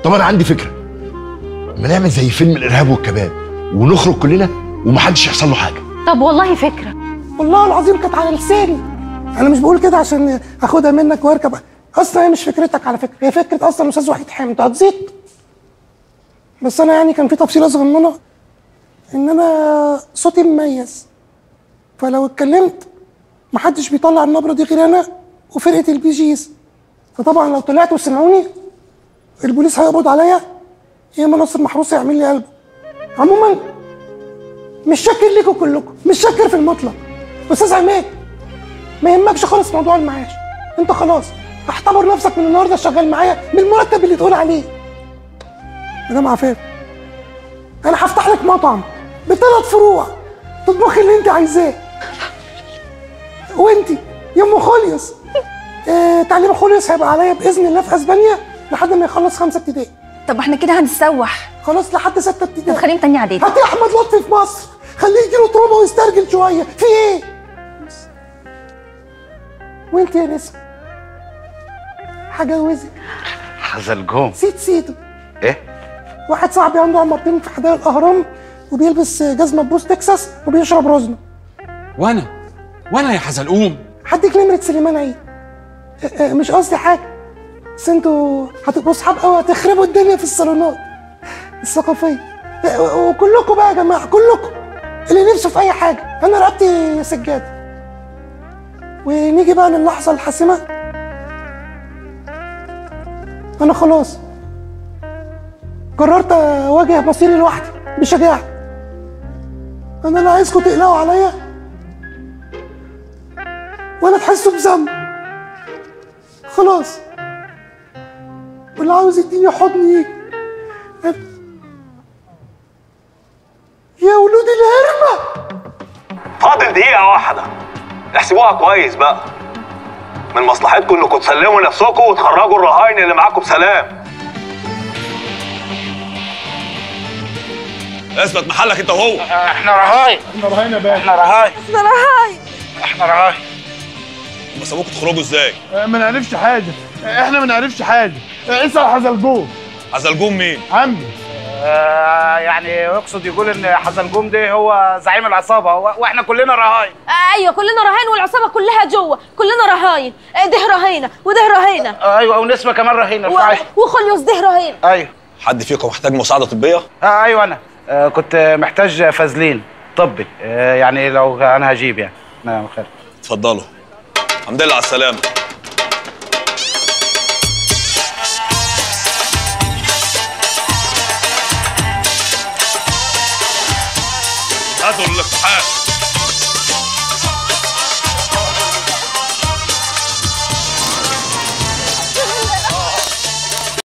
طب انا عندي فكره ما نعمل زي فيلم الارهاب والكباب ونخرج كلنا ومحدش يحصل له حاجه طب والله فكره والله العظيم كانت على لساني انا مش بقول كده عشان اخدها منك واركب اصلا هي مش فكرتك على فكره هي فكره اصلا الاستاذ وحيد حامد هتزيد بس انا يعني كان في تفصيله صغننه ان انا صوتي مميز فلو اتكلمت محدش بيطلع النبره دي غير انا وفرقه البي جيز فطبعا لو طلعت وسمعوني البوليس هيقبض عليا يا اما ناصر محروس هيعمل لي قلبه عموما مش شاكر ليكم كلكم مش شاكر في المطلق استاذ عماد ما يهمكش خالص موضوع المعاش انت خلاص اعتبر نفسك من النهارده شغال معايا بالمرتب اللي تقول عليه مدام عفاف انا هفتح لك مطعم بثلاث فروع تطبخي اللي انت عايزاه وانت يا ام خوليوس آه تعليم خوليوس هيبقى عليا باذن الله في اسبانيا لحد ما يخلص خمسه ابتدائي طب احنا كده هنتسوح خلاص لحد سته طب ابتدائي خليهم تاني اعدادي هاتي احمد لطفي في مصر خليه يجيله تروما ويسترجل شويه في ايه وانت يا نسمة هجوزك حزلجوم سيد سيدو ايه واحد صاحبي عنده عمارتين في حدائق الاهرام وبيلبس جزمه بوس تكساس وبيشرب روزنه وانا وانا يا حزلقوم هديك نمره سليمان عيد اه، اه، مش قصدي حاجه بس انتوا هتبقوا اصحاب قوي هتخربوا الدنيا في الصالونات الثقافيه اه، وكلكم بقى يا جماعه كلكم اللي نفسه في اي حاجه انا رقبتي سجاده ونيجي بقى للحظه الحاسمه انا خلاص قررت اواجه مصيري لوحدي بشجاعه انا لا عايزكم تقلقوا عليا ولا تحسوا بذنب خلاص واللي عاوز يديني حضني يجي يا ولود الهرمه فاضل دقيقة واحدة احسبوها كويس بقى من مصلحتكم انكم تسلموا نفسكم وتخرجوا الرهاين اللي معاكم بسلام اثبت محلك انت وهو احنا رهاين احنا رهاين يا باشا احنا رهاين احنا رهاي احنا رهاين ما سابوكم تخرجوا ازاي؟ ما نعرفش حاجه احنا ما نعرفش حاجه اسال حزلجوم عزلجوم مين؟ عمي آه يعني يقصد يقول ان حزلجوم ده هو زعيم العصابه و- واحنا كلنا رهاين ايوه كلنا رهاين والعصابه كلها جوه كلنا رهاين اه، ده رهينه وده رهينه آه ايوه ونسمه كمان رهينه و- ارفعي وخليوس ده رهين ايوه حد فيكم محتاج مساعدة طبية؟ آه ايوه انا آه كنت محتاج فازلين طبي آه يعني لو انا هجيب يعني نعم خير اتفضلوا الحمد لله على السلامة هاتوا الاقتحام